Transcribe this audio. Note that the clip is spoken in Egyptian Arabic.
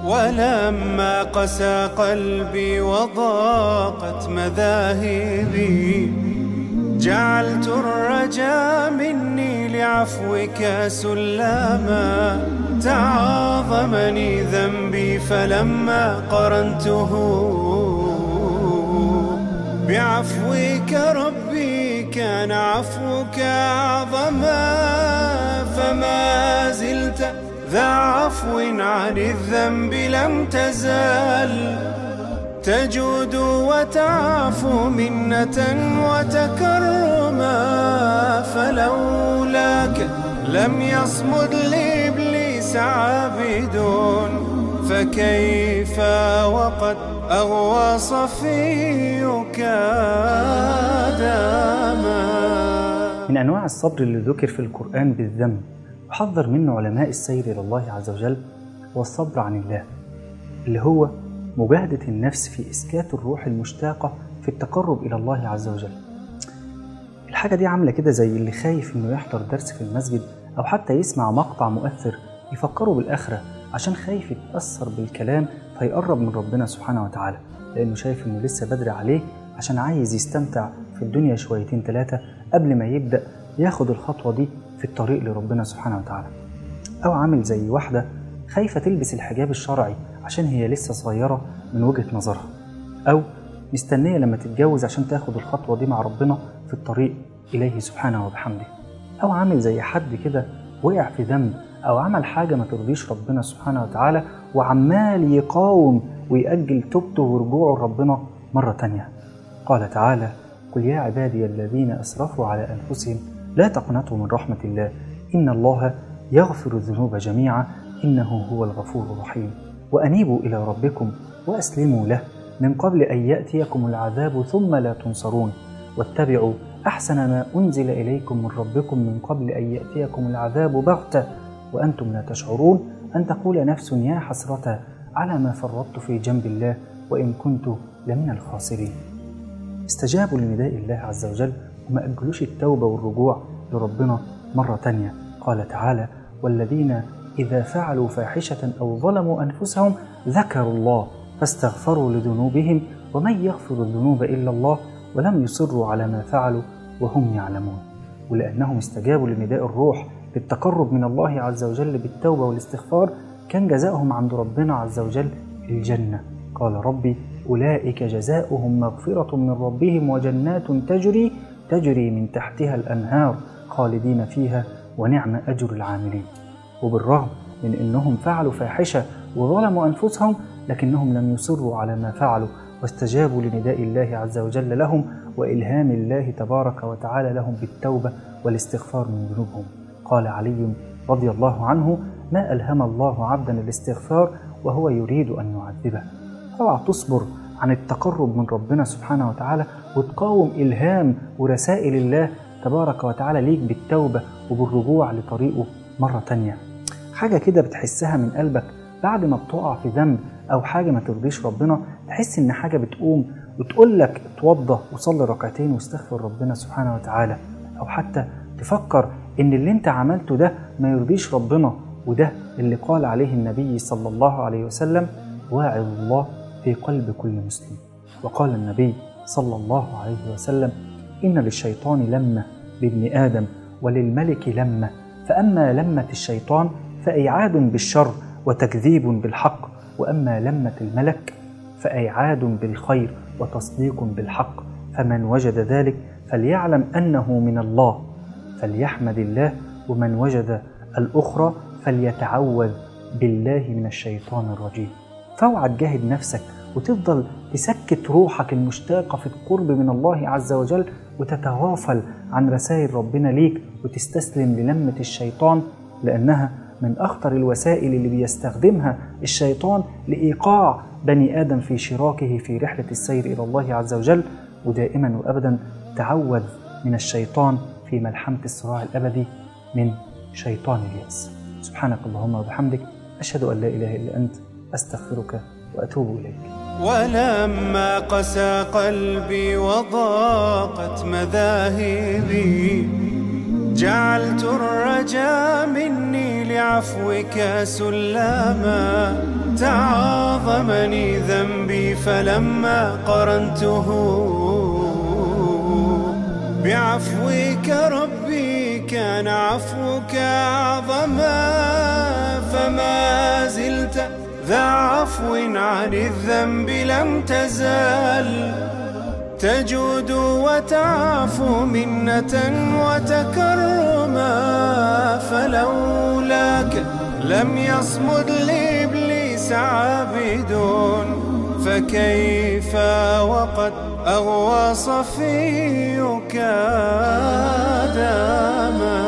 ولما قسى قلبي وضاقت مذاهبي جعلت الرجا مني لعفوك سلاما تعاظمني ذنبي فلما قرنته بعفوك ربي كان عفوك أعظما فما زلت ذا عفو عن الذنب لم تزال تجود وتعفو منة وتكرما فلولاك لم يصمد لإبليس عابد فكيف وقد أغوى صفيك داما من أنواع الصبر اللي ذكر في القرآن بالذنب وحذر منه علماء السير إلى الله عز وجل هو الصبر عن الله اللي هو مجاهدة النفس في إسكات الروح المشتاقة في التقرب إلى الله عز وجل الحاجة دي عاملة كده زي اللي خايف إنه يحضر درس في المسجد أو حتى يسمع مقطع مؤثر يفكره بالآخرة عشان خايف يتأثر بالكلام فيقرب من ربنا سبحانه وتعالى لأنه شايف إنه لسه بدري عليه عشان عايز يستمتع في الدنيا شويتين ثلاثة قبل ما يبدأ ياخد الخطوة دي في الطريق لربنا سبحانه وتعالى أو عامل زي واحدة خايفة تلبس الحجاب الشرعي عشان هي لسه صغيرة من وجهة نظرها أو مستنية لما تتجوز عشان تاخد الخطوة دي مع ربنا في الطريق إليه سبحانه وبحمده أو عامل زي حد كده وقع في ذنب أو عمل حاجة ما ترضيش ربنا سبحانه وتعالى وعمال يقاوم ويأجل توبته ورجوعه لربنا مرة تانية قال تعالى قل يا عبادي الذين أسرفوا على أنفسهم لا تقنطوا من رحمة الله إن الله يغفر الذنوب جميعا إنه هو الغفور الرحيم وأنيبوا إلى ربكم وأسلموا له من قبل أن يأتيكم العذاب ثم لا تنصرون واتبعوا أحسن ما أنزل إليكم من ربكم من قبل أن يأتيكم العذاب بغتة وأنتم لا تشعرون أن تقول نفس يا حسرة على ما فرطت في جنب الله وإن كنت لمن الخاسرين استجابوا لنداء الله عز وجل وما أجلوش التوبة والرجوع لربنا مرة تانية قال تعالى والذين إذا فعلوا فاحشة أو ظلموا أنفسهم ذكروا الله فاستغفروا لذنوبهم ومن يغفر الذنوب إلا الله ولم يصروا على ما فعلوا وهم يعلمون ولأنهم استجابوا لنداء الروح للتقرب من الله عز وجل بالتوبة والاستغفار كان جزاؤهم عند ربنا عز وجل الجنة قال ربي أولئك جزاؤهم مغفرة من ربهم وجنات تجري تجري من تحتها الأنهار خالدين فيها ونعم أجر العاملين وبالرغم من أنهم فعلوا فاحشة وظلموا أنفسهم لكنهم لم يصروا على ما فعلوا واستجابوا لنداء الله عز وجل لهم وإلهام الله تبارك وتعالى لهم بالتوبة والاستغفار من ذنوبهم قال علي رضي الله عنه ما ألهم الله عبدا الاستغفار وهو يريد أن يعذبه اوعى تصبر عن التقرب من ربنا سبحانه وتعالى وتقاوم إلهام ورسائل الله تبارك وتعالى ليك بالتوبة وبالرجوع لطريقه مرة تانية حاجة كده بتحسها من قلبك بعد ما بتقع في ذنب أو حاجة ما ترضيش ربنا تحس إن حاجة بتقوم وتقول لك اتوضى وصلي ركعتين واستغفر ربنا سبحانه وتعالى أو حتى تفكر إن اللي أنت عملته ده ما يرضيش ربنا وده اللي قال عليه النبي صلى الله عليه وسلم واعظ الله في قلب كل مسلم وقال النبي صلى الله عليه وسلم إن للشيطان لمة بابن آدم وللملك لمة فأما لمة الشيطان فإيعاد بالشر وتكذيب بالحق وأما لمة الملك فإيعاد بالخير وتصديق بالحق فمن وجد ذلك فليعلم أنه من الله فليحمد الله ومن وجد الأخرى فليتعوذ بالله من الشيطان الرجيم فاوعى تجاهد نفسك وتفضل تسكت روحك المشتاقة في القرب من الله عز وجل وتتغافل عن رسائل ربنا ليك وتستسلم للمة الشيطان لأنها من أخطر الوسائل اللي بيستخدمها الشيطان لإيقاع بني آدم في شراكه في رحلة السير إلى الله عز وجل ودائما وأبدا تعوذ من الشيطان في ملحمة الصراع الأبدي من شيطان اليأس سبحانك اللهم وبحمدك أشهد أن لا إله إلا أنت أستغفرك وأتوب إليك ولما قسى قلبي وضاقت مذاهبي جعلت الرجا مني بعفوك سلاما تعاظمني ذنبي فلما قرنته بعفوك ربي كان عفوك أعظما فما زلت ذا عفو عن الذنب لم تزال تجود وتعفو منة وتكرما فلولاك لم يصمد لإبليس عابد فكيف وقد أغوى صفيك داما